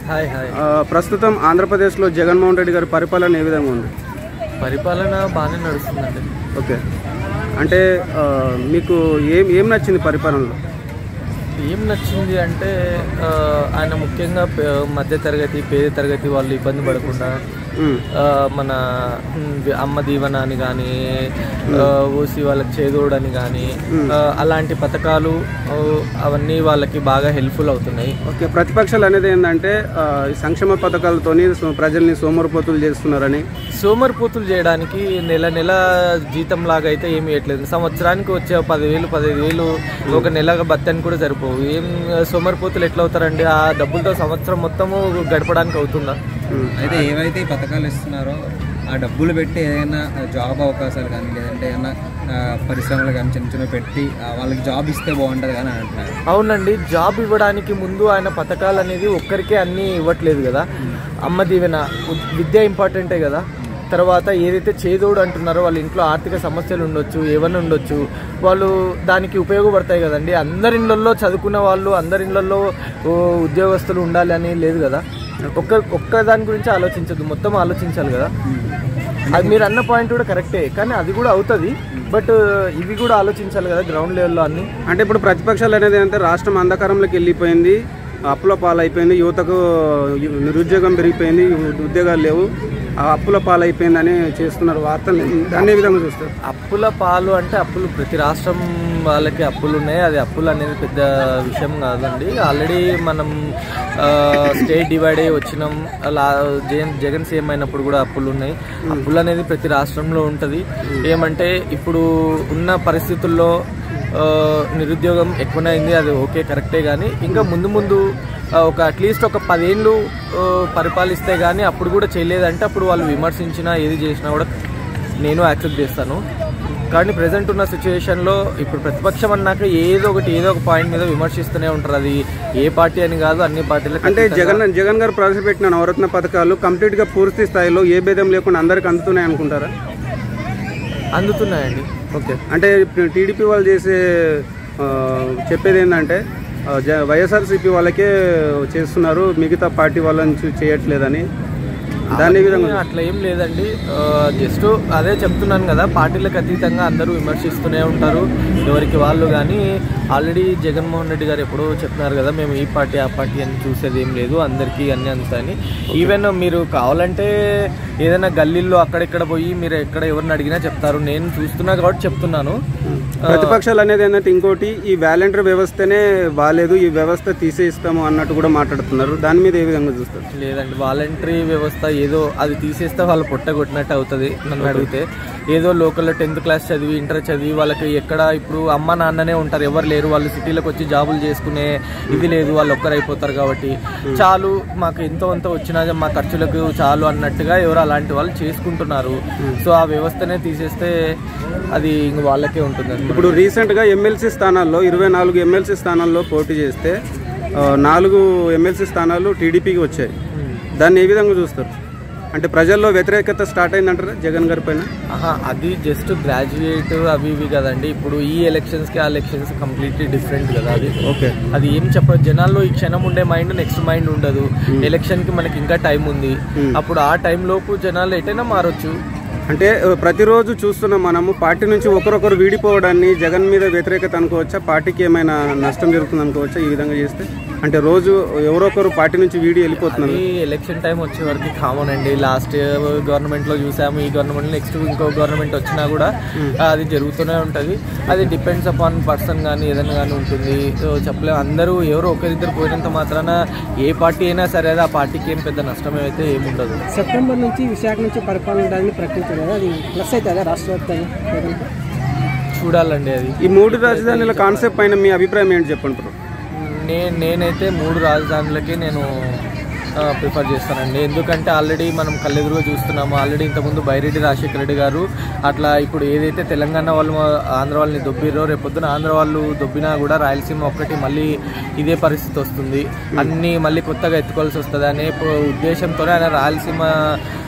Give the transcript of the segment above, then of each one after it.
Hi hi ఆ, ప్రస్తుతం ఆంధ్రప్రదేశ్లో జగన్మోహన్ రెడ్డి గారి పరిపాలన ఏ విధంగా ఉంది పరిపాలన బాగానే నడుస్తుందండి ఓకే అంటే ఆ, మీకు ఏం ఏం నచ్చింది పరిపాలనలో ఏం నచ్చింది అంటే ఆ, ఆయన ముఖ్యంగా పే- మధ్య తరగతి పేద తరగతి వాళ్ళు ఇబ్బంది పడకుండా ఉమ్, ఆ, మన ఉమ్, అమ్మ దీవెన అని కానీ ఓసి వాళ్ళకి చేదోడు అని కానీ అలాంటి పథకాలు ఆ, అవన్నీ వాళ్ళకి బాగా హెల్ప్ఫుల్ అవుతున్నాయి ఓకే ప్రతిపక్షాలు అనేది ఏంటంటే ఆ, ఈ సంక్షేమ పథకాలతోని సో- ప్రజల్ని సోమరిపోతులు చేస్తున్నారని సోమరిపోతులు చేయడానికి నెల నెల జీతం లాగా అయితే ఏమి ఇవ్వట్లేదు సంవత్సరానికి వచ్చే పదివేలు పదిహేను వేలు ఒక నెల బత్తని కూడా సరిపోవు ఏం సోమరిపోతులు ఎట్లా అవుతారండి ఆ డబ్బులతో సంవత్సరం మొత్తము గడపడానికి అవుతుందా అయితే ఏవైతే ఈ పథకాలు ఇస్తున్నారో ఆ డబ్బులు పెట్టి ఏదైనా జాబ్ అవకాశాలు కానీ లేదంటే ఏదైనా ఆ, పరిశ్రమలు కానీ చిన్న చిన్న పెట్టి ఆ, వాళ్ళకి జాబ్ ఇస్తే బాగుంటుంది కానీ అని అంటున్నారు అవునండి జాబ్ ఇవ్వడానికి ముందు ఆయన పథకాలు అనేది ఒక్కరికే అన్నీ ఇవ్వట్లేదు కదా అమ్మ దీవెన ఉ- విద్య ఇంపార్టెంటే కదా తర్వాత ఏదైతే చేదోడు అంటున్నారో వాళ్ళ ఇంట్లో ఆర్థిక సమస్యలు ఉండొచ్చు ఏమైనా ఉండొచ్చు వాళ్ళు దానికి ఉపయోగపడతాయి కదండి అందరి ఇళ్ళల్లో చదువుకున్న వాళ్ళు అందరి ఇళ్ళల్లో ఓ, ఉద్యోగస్తులు ఉండాలి అని లేదు కదా ఒక్క ఒక్క దాని గురించి ఆలోచించదు మొత్తం ఆలోచించాలి కదా అది మీరు అన్న పాయింట్ కూడా కరెక్టే కానీ అది కూడా అవుతుంది బట్ ఇవి కూడా ఆలోచించాలి కదా గ్రౌండ్ లెవెల్లో అన్నీ అంటే ఇప్పుడు ప్రతిపక్షాలు అనేది ఏంటంటే రాష్ట్రం అంధకారంలోకి వెళ్ళిపోయింది అప్పుల పాలైపోయింది యువతకు యు- నిరుద్యోగం పెరిగిపోయింది ఉ- ఉద్యోగాలు లేవు ఆ అప్పుల పాలైపోయిందని చేస్తున్నారు వార్తలు దాన్ని ఏ విధంగా చూస్తారు అప్పుల పాలు అంటే అప్పులు ప్రతి రాష్ట్రం వాళ్ళకి అప్పులు ఉన్నాయి అది అప్పులు అనేది పెద్ద విషయం కాదండి ఆల్రెడీ మనం ఆ, స్టేట్ డివైడ్ అయ్యి వచ్చినాం అలా జగన్ జగన్ సీఎం అయినప్పుడు కూడా అప్పులు ఉన్నాయి అప్పులు అనేది ప్రతి రాష్ట్రంలో ఉంటుంది ఏమంటే ఇప్పుడు ఉన్న పరిస్థితుల్లో ఆ, నిరుద్యోగం ఎక్కువనైంది అది ఓకే కరెక్టే కానీ ఇంకా ముందు ముందు ఆ, ఒక అట్లీస్ట్ ఒక పదేళ్ళు ఆ, పరిపాలిస్తే కానీ అప్పుడు కూడా చేయలేదంటే అప్పుడు వాళ్ళు విమర్శించినా ఏది చేసినా కూడా నేను యాక్సెప్ట్ చేస్తాను కానీ ప్రజెంట్ ఉన్న సిచ్యువేషన్లో ఇప్పుడు ప్రతిపక్షం అన్నాక ఏదో ఒకటి ఏదో ఒక పాయింట్ మీద విమర్శిస్తూనే ఉంటారు అది ఏ పార్టీ అని కాదు అన్ని పార్టీలకు అంటే జగన్ జగన్ గారు ప్రవేశపెట్టిన నవరత్న పథకాలు కంప్లీట్ గా పూర్తి స్థాయిలో ఏ భేదం లేకుండా అందరికి అందుతున్నాయి అనుకుంటారా అందుతున్నాయండి ఓకే అంటే టీడీపీ వాళ్ళు చేసే ఆ, చెప్పేది ఏంటంటే ఆ, జ- వైఎస్ఆర్సీపీ వాళ్ళకే చేస్తున్నారు మిగతా పార్టీ వాళ్ళని చూ- చేయట్లేదని దాని ఏ విధంగా అట్లా ఏం లేదండి జస్ట్ అదే చెప్తున్నాను కదా పార్టీలకు అతీతంగా అందరూ విమర్శిస్తూనే ఉంటారు ఎవరికి వాళ్ళు కానీ ఆల్రెడీ జగన్మోహన్ రెడ్డి గారు ఎప్పుడో చెప్తున్నారు కదా మేము ఈ పార్టీ ఆ పార్టీ అని చూసేది ఏం లేదు అందరికీ అన్ని అందుతాయని ఈవెన్ మీరు కావాలంటే ఏదైనా గల్లీల్లో అక్కడెక్కడ పోయి మీరు ఎక్కడ ఎవరిని అడిగినా చెప్తారు నేను చూస్తున్నా కాబట్టి చెప్తున్నాను ప్రతిపక్షాలు అనేది ఏంటంటే ఇంకోటి ఈ వాలంటీర్ వ్యవస్థనే బాగాలేదు ఈ వ్యవస్థ తీసేస్తాము అన్నట్టు కూడా మాట్లాడుతున్నారు దాని మీద ఏ విధంగా చూస్తారు లేదండి వాలంటరీ వ్యవస్థ ఏదో అది తీసేస్తే వాళ్ళు పొట్టగొట్టినట్టు అవుతుంది నన్ను అడిగితే ఏదో లోకల్లో టెన్త్ క్లాస్ చదివి ఇంటర్ చదివి వాళ్ళకి ఎక్కడ ఇప్పుడు అమ్మ నాన్ననే ఉంటారు ఎవరు లేరు వాళ్ళు సిటీలకు వచ్చి జాబులు చేసుకునే ఇది లేదు వాళ్ళు ఒక్కరైపోతారు కాబట్టి చాలు మాకు ఎంతో అంత వచ్చినా మా ఖర్చులకు చాలు అన్నట్టుగా ఎవరు అలాంటి వాళ్ళు చేసుకుంటున్నారు సో ఆ వ్యవస్థనే తీసేస్తే అది ఇంక వాళ్ళకే ఉంటుందండి ఇప్పుడు రీసెంట్గా ఎమ్మెల్సీ స్థానాల్లో ఇరవై నాలుగు ఎమ్మెల్సీ స్థానాల్లో పోటీ చేస్తే ఆ, నాలుగు ఎమ్మెల్సీ స్థానాలు టీడీపీకి వచ్చాయి దాన్ని ఏ విధంగా చూస్తారు అంటే ప్రజల్లో వ్యతిరేకత స్టార్ట్ అయిందంటారా జగన్ గారి పైన ఆహా, అది జస్ట్ గ్రాడ్యుయేట్ అవి ఇవి కదండి ఇప్పుడు ఈ ఎలక్షన్స్ కి ఆ ఎలక్షన్స్ కంప్లీట్లీ డిఫరెంట్ కదా అది ఓకే అది ఏం చెప్పదు జనాల్లో ఈ క్షణం ఉండే మైండ్ నెక్స్ట్ మైండ్ ఉండదు ఎలక్షన్ కి మనకి ఇంకా టైం ఉంది అప్పుడు ఆ టైం లోపు జనాలు ఎటైనా మారొచ్చు అంటే ఆ, ప్రతిరోజు చూస్తున్నాం మనము పార్టీ నుంచి ఒకరొకరు వీడిపోవడాన్ని జగన్ మీద వ్యతిరేకత అనుకోవచ్చా పార్టీకి ఏమైనా నష్టం జరుగుతుంది అనుకోవచ్చా ఈ విధంగా చేస్తే అంటే రోజు ఎవరో ఒకరు పార్టీ నుంచి వీడి వెళ్ళిపోతున్నారు ఈ ఎలక్షన్ టైం వచ్చే వరకు కామన్ అండి లాస్ట్ గవర్నమెంట్ లో చూసాము ఈ గవర్నమెంట్ నెక్స్ట్ ఇంకో గవర్నమెంట్ వచ్చినా కూడా అది జరుగుతూనే ఉంటది అది డిపెండ్స్ అపాన్ పర్సన్ కానీ ఏదైనా కానీ ఉంటుంది సో చెప్పలేము అందరూ ఎవరో ఒకరిద్దరు పోయినంత మాత్రాన ఏ పార్టీ అయినా సరే అది ఆ పార్టీకి ఏం పెద్ద నష్టం అయితే ఏముండదు సెప్టెంబర్ నుంచి విశాఖ నుంచి పరిపాలన ఉండడానికి ప్రకటించారు కదా అది ప్లస్ అవుతుందా రాష్ట్ర వ్యాప్తంగా చూడాలండి అది ఈ మూడు రాజధానుల కాన్సెప్ట్ పైన మీ అభిప్రాయం ఏంటి చెప్పండి బ్రో నేను నేనైతే మూడు రాజధానులకి నేను ప్రిఫర్ చేస్తానండి ఎందుకంటే ఆల్రెడీ మనం కళ్ళెదురుగా చూస్తున్నాము ఆల్రెడీ ఇంతకుముందు బైరెడ్డి రాజశేఖర రెడ్డి గారు అట్లా ఇప్పుడు ఏదైతే తెలంగాణ వాళ్ళు ఆంధ్ర వాళ్ళని దొబ్బిరో రేపొద్దున ఆంధ్ర వాళ్ళు దొబ్బినా కూడా రాయలసీమ ఒక్కటి మళ్ళీ ఇదే పరిస్థితి వస్తుంది అన్నీ మళ్ళీ కొత్తగా ఎత్తుకోవాల్సి వస్తుంది అనే ప- ఉద్దేశంతోనే ఆయన రాయలసీమ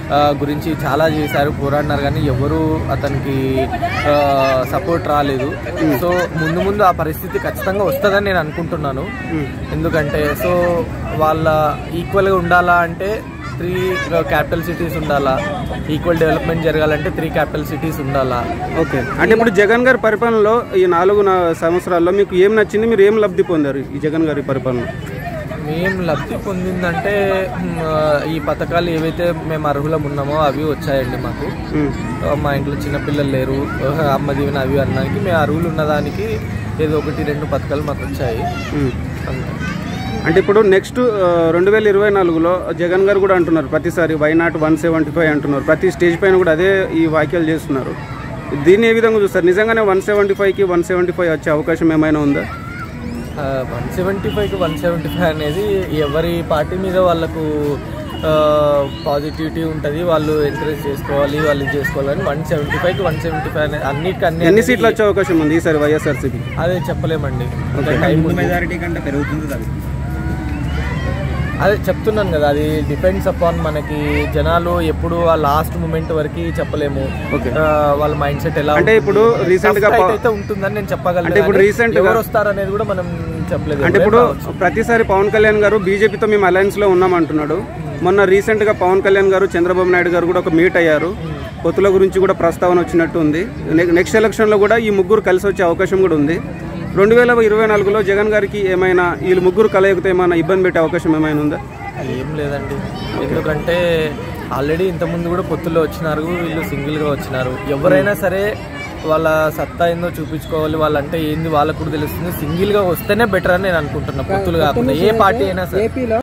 ఆ, గురించి చాలా చేశారు పోరాడినారు కానీ ఎవరు అతనికి సపోర్ట్ రాలేదు సో ముందు ముందు ఆ పరిస్థితి ఖచ్చితంగా వస్తుందని నేను అనుకుంటున్నాను ఎందుకంటే సో వాళ్ళ ఈక్వల్గా ఉండాలా అంటే త్రీ క్యాపిటల్ సిటీస్ ఉండాలా ఈక్వల్ డెవలప్మెంట్ జరగాలంటే త్రీ క్యాపిటల్ సిటీస్ ఉండాలా ఓకే అంటే ఇప్పుడు జగన్ గారి పరిపాలనలో ఈ నాలుగు నా- సంవత్సరాల్లో మీకు ఏం నచ్చింది మీరు ఏం లబ్ధి పొందారు ఈ జగన్ గారి పరిపాలన మేము లబ్ధి పొందిందంటే మ్, ఈ పథకాలు ఏవైతే మేము అర్హులం ఉన్నామో అవి వచ్చాయండి మాకు ఉమ్. మా ఇంట్లో చిన్నపిల్లలు లేరు అమ్మ దీవెన అవి అనడానికి మేము అర్హులు ఉన్నదానికి ఏదో ఒకటి రెండు పథకాలు మాకు వచ్చాయి ఉమ్. అంతే అంటే ఇప్పుడు నెక్స్ట్ రెండు వేల ఇరవై నాలుగులో జగన్ గారు కూడా అంటున్నారు ప్రతిసారి why not one seventy five అంటున్నారు ప్రతి స్టేజ్ పైన కూడా అదే ఈ వ్యాఖ్యలు చేస్తున్నారు దీన్ని ఏ విధంగా చూస్తారు నిజంగానే వన్ సెవెంటీ ఫైవ్కి వన్ సెవెంటీ ఫైవ్ వచ్చే అవకాశం ఏమైనా ఉందా వన్ సెవెంటీ ఫైవ్కి వన్ సెవెంటీ ఫైవ్ అనేది ఎవరి పార్టీ మీద వాళ్ళకు పాజిటివిటీ ఉంటుంది వాళ్ళు ఎంకరేజ్ చేసుకోవాలి వాళ్ళు ఇది చేసుకోవాలని వన్ సెవెంటీ ఫైవ్కి వన్ సెవెంటీ ఫైవ్ అనేది అన్నిటికీ అన్ని ఎన్ని సీట్లు వచ్చే అవకాశం ఉంది ఈసారి వైఎస్ఆర్సీపీ అదే చెప్పలేమండి ఇంకా టైం ముందు ఉంది. మెజారిటీ కంటే పెరుగుతుంది తగ్గుతుంది అదే చెప్తున్నాను కదా అది డిపెండ్స్ అపాన్ మనకి జనాలు ఎప్పుడు ఆ లాస్ట్ మూమెంట్ వరకు చెప్పలేము Okay. ఆ, వాళ్ళ మైండ్ సెట్ ఎలా అంటే ఇప్పుడు recent గా Tough fight పా- అయితే ఉంటుందని నేను చెప్పగలను అంటే ఇప్పుడు కానీ recent గా- ఎవరు వస్తారు అనేది కూడా మనం చెప్పలేదు అంటే ఇప్పుడు ఎవరైనా రావచ్చు. ప్రతిసారి పవన్ కళ్యాణ్ గారు బీజేపీతో మేము అలయన్స్ లో ఉన్నాం అంటున్నాడు మొన్న రీసెంట్ గా పవన్ కళ్యాణ్ గారు చంద్రబాబు నాయుడు గారు కూడా ఒక మీట్ అయ్యారు పొత్తుల గురించి కూడా ప్రస్తావన వచ్చినట్టు ఉంది నె- నెక్స్ట్ ఎలక్షన్ లో కూడా ఈ ముగ్గురు కలిసి వచ్చే అవకాశం కూడా ఉంది రెండు వేల ఇరవై నాలుగులో జగన్ గారికి ఏమైనా వీళ్ళు ముగ్గురు కలయికతో ఏమైనా ఇబ్బంది పెట్టే అవకాశం ఏమైనా ఉందా ఏం లేదండి ఎందుకంటే ఆల్రెడీ ఇంతకుముందు కూడా పొత్తుల్లో వచ్చినారు వీళ్ళు సింగిల్గా వచ్చినారు ఎవరైనా సరే వాళ్ళ సత్తా ఏందో చూపించుకోవాలి వాళ్ళంటే ఏంది వాళ్ళకు కూడా తెలుస్తుంది సింగిల్గా వస్తేనే బెటర్ అని నేను అనుకుంటున్నా పొత్తులు కాకుండా ఏ పార్టీ అయినా సరే ఏపీలో